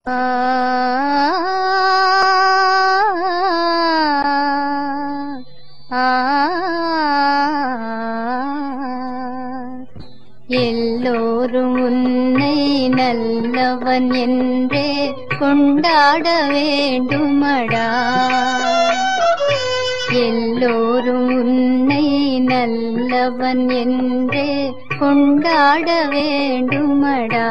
எல்லோரும் உன்னை நல்லவன் என்றே கொண்டாட வேண்டுமடா எல்லோரும் உன்னை நல்லவன் என்றே கொண்டாட வேண்டுமடா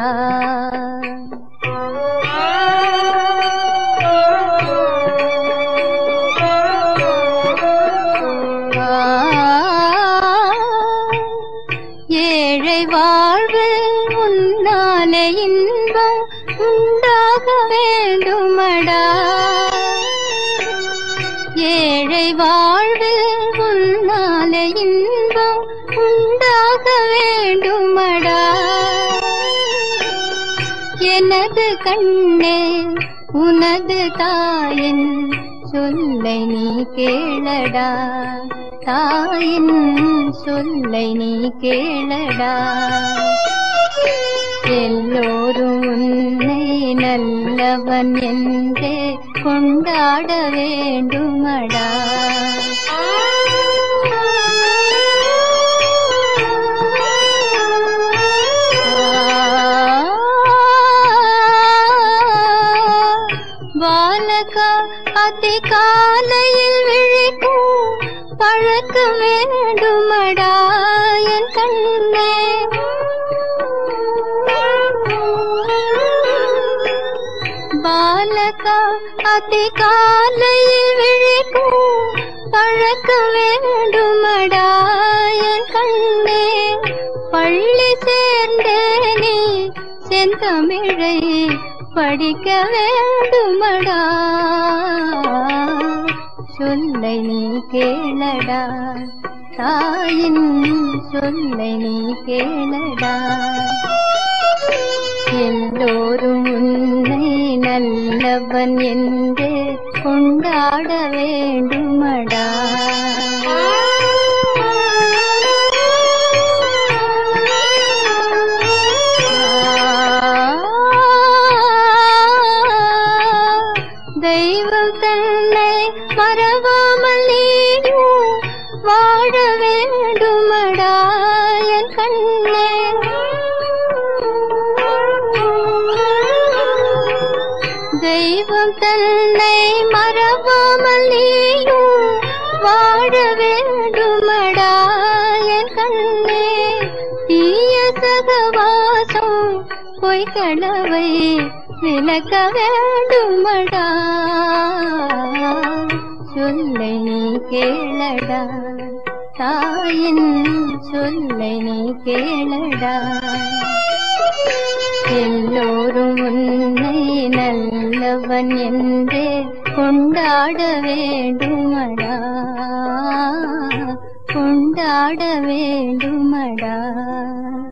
ஏழை வாழ்வு உன்னாலே இன்பம் உண்டாக வேண்டுமடா ஏழை வாழ்வு உன்னாலே இன்பம் உண்டாக வேண்டுமடா எனது கண்ணே உனது தாயின் சொல்லை நீ கேளடா தாயின் சொல்லை நீ கேளடா எல்லோரும் உன்னை நல்லவன் என்றே கொண்டாட வேண்டுமடா பாலகா அதிகாலையில் விழிக்கும் பழக்க வேண்டுமடா என் கண்ணே பாலகா அதிகாலையில் விழிக்கும் பழக்க வேண்டுமடா என் கண்ணே பள்ளி சேர்ந்தே நீ செந்தமிழை படிக்க வேண்டுமடா சொல்லை நீ கேளடா தாயின் சொல்லை நீ கேளடா எல்லோரும் உன்னை நல்லவன் என்றே கொண்டாட வேண்டுமடா தெய்வம் தன்னை மறவாமல் நீயும் வாழ வேண்டுமடா என் கண்ணே தெய்வம் தன்னை மறவாமல் நீயும் வாழ வேண்டுமடா என் கண்ணே தீய சகவாசம் பொய்களவை விலக்க வேண்டுமடா சொல்லை நீ கேளடா தாயின் சொல்லை நீ கேளடா எல்லோரும் உன்னை நல்லவன் என்றே கொண்டாட வேண்டுமடா கொண்டாட வேண்டுமடா